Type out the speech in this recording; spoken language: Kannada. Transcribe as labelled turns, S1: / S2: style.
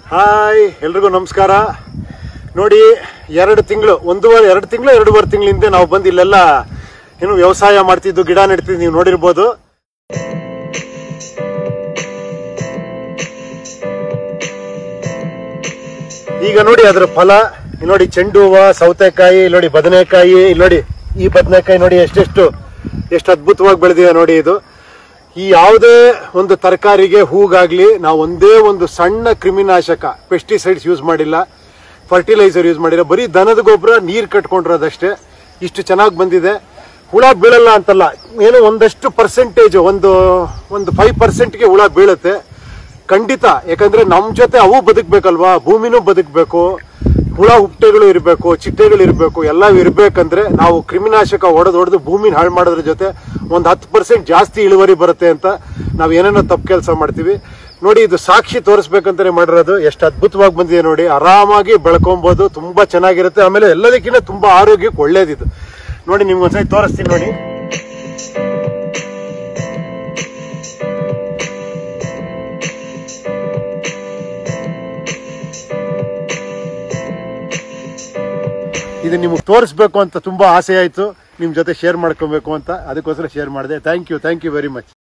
S1: ಹಾಯ್ ಎಲ್ರಿಗೂ ನಮಸ್ಕಾರ ನೋಡಿ ಎರಡು ತಿಂಗಳು ಒಂದೂವರೆ ಎರಡು ತಿಂಗಳು ಎರಡೂವರೆ ತಿಂಗಳ ಹಿಂದೆ ನಾವು ಬಂದು ಇಲ್ಲೆಲ್ಲ ಏನು ವ್ಯವಸಾಯ ಮಾಡ್ತಿದ್ದು ಗಿಡ ನೆಡ್ತಿದ್ದು ನೀವು ನೋಡಿರ್ಬೋದು ಈಗ ನೋಡಿ ಅದರ ಫಲ ಇಲ್ಲಿ ನೋಡಿ ಚೆಂಡು ಹೂವ ಸೌತೆಕಾಯಿ ಇಲ್ಲಿ ನೋಡಿ ಬದನೆಕಾಯಿ ಇಲ್ಲಿ ನೋಡಿ ಈ ಬದನೆಕಾಯಿ ನೋಡಿ ಎಷ್ಟೆಷ್ಟು ಎಷ್ಟು ಅದ್ಭುತವಾಗಿ ಬೆಳೆದಿದೆ ನೋಡಿ ಇದು ಈ ಯಾವುದೇ ಒಂದು ತರಕಾರಿಗೆ ಹೂಗಾಗ್ಲಿ ನಾವು ಒಂದೇ ಒಂದು ಸಣ್ಣ ಕ್ರಿಮಿನಾಶಕ ಪೆಸ್ಟಿಸೈಡ್ಸ್ ಯೂಸ್ ಮಾಡಿಲ್ಲ ಫರ್ಟಿಲೈಸರ್ ಯೂಸ್ ಮಾಡಿಲ್ಲ ಬರೀ ದನದ ಗೊಬ್ಬರ ನೀರು ಕಟ್ಕೊಂಡಿರೋದಷ್ಟೇ ಇಷ್ಟು ಚೆನ್ನಾಗಿ ಬಂದಿದೆ ಹುಳ ಬೀಳಲ್ಲ ಅಂತಲ್ಲ ಏನೋ ಒಂದಷ್ಟು ಪರ್ಸೆಂಟೇಜ್ ಒಂದು ಒಂದು ಫೈವ್ ಪರ್ಸೆಂಟ್ಗೆ ಹುಳ ಬೀಳುತ್ತೆ ಖಂಡಿತ ಯಾಕಂದ್ರೆ ನಮ್ ಜೊತೆ ಅವು ಬದುಕ್ಬೇಕಲ್ವಾ ಭೂಮಿನೂ ಬದುಕ್ಬೇಕು ಹುಳ ಹುಟ್ಟೆಗಳು ಇರಬೇಕು ಚಿಟ್ಟೆಗಳು ಇರಬೇಕು ಎಲ್ಲ ಇರ್ಬೇಕಂದ್ರೆ ನಾವು ಕ್ರಿಮಿನಾಶಕ ಹೊಡೆದು ಹೊಡೆದು ಭೂಮಿನ ಹಾಳು ಮಾಡೋದ್ರ ಜೊತೆ ಒಂದು ಹತ್ತು ಪರ್ಸೆಂಟ್ ಜಾಸ್ತಿ ಇಳುವರಿ ಬರುತ್ತೆ ಅಂತ ನಾವು ಏನೇನೋ ತಪ್ಪು ಕೆಲಸ ಮಾಡ್ತೀವಿ ನೋಡಿ ಇದು ಸಾಕ್ಷಿ ತೋರಿಸ್ಬೇಕಂತಾನೆ ಮಾಡಿರೋದು ಎಷ್ಟು ಅದ್ಭುತವಾಗಿ ಬಂದಿದೆ ನೋಡಿ ಆರಾಮಾಗಿ ಬೆಳ್ಕೊಬಹುದು ತುಂಬಾ ಚೆನ್ನಾಗಿರುತ್ತೆ ಆಮೇಲೆ ಎಲ್ಲದಕ್ಕಿಂತ ತುಂಬಾ ಆರೋಗ್ಯಕ್ಕೆ ಒಳ್ಳೇದಿದು ನೋಡಿ ನಿಮ್ಗೆ ಒಂದ್ಸರಿ ತೋರಿಸ್ತೀನಿ ನೋಡಿ ಇದು ನಿಮಗೆ ತೋರಿಸ್ಬೇಕು ಅಂತ ತುಂಬಾ ಆಸೆ ಆಯ್ತು ನಿಮ್ ಜೊತೆ ಶೇರ್ ಮಾಡ್ಕೊಬೇಕು ಅಂತ ಅದಕ್ಕೋಸ್ಕರ ಶೇರ್ ಮಾಡಿದೆ thank you thank you very much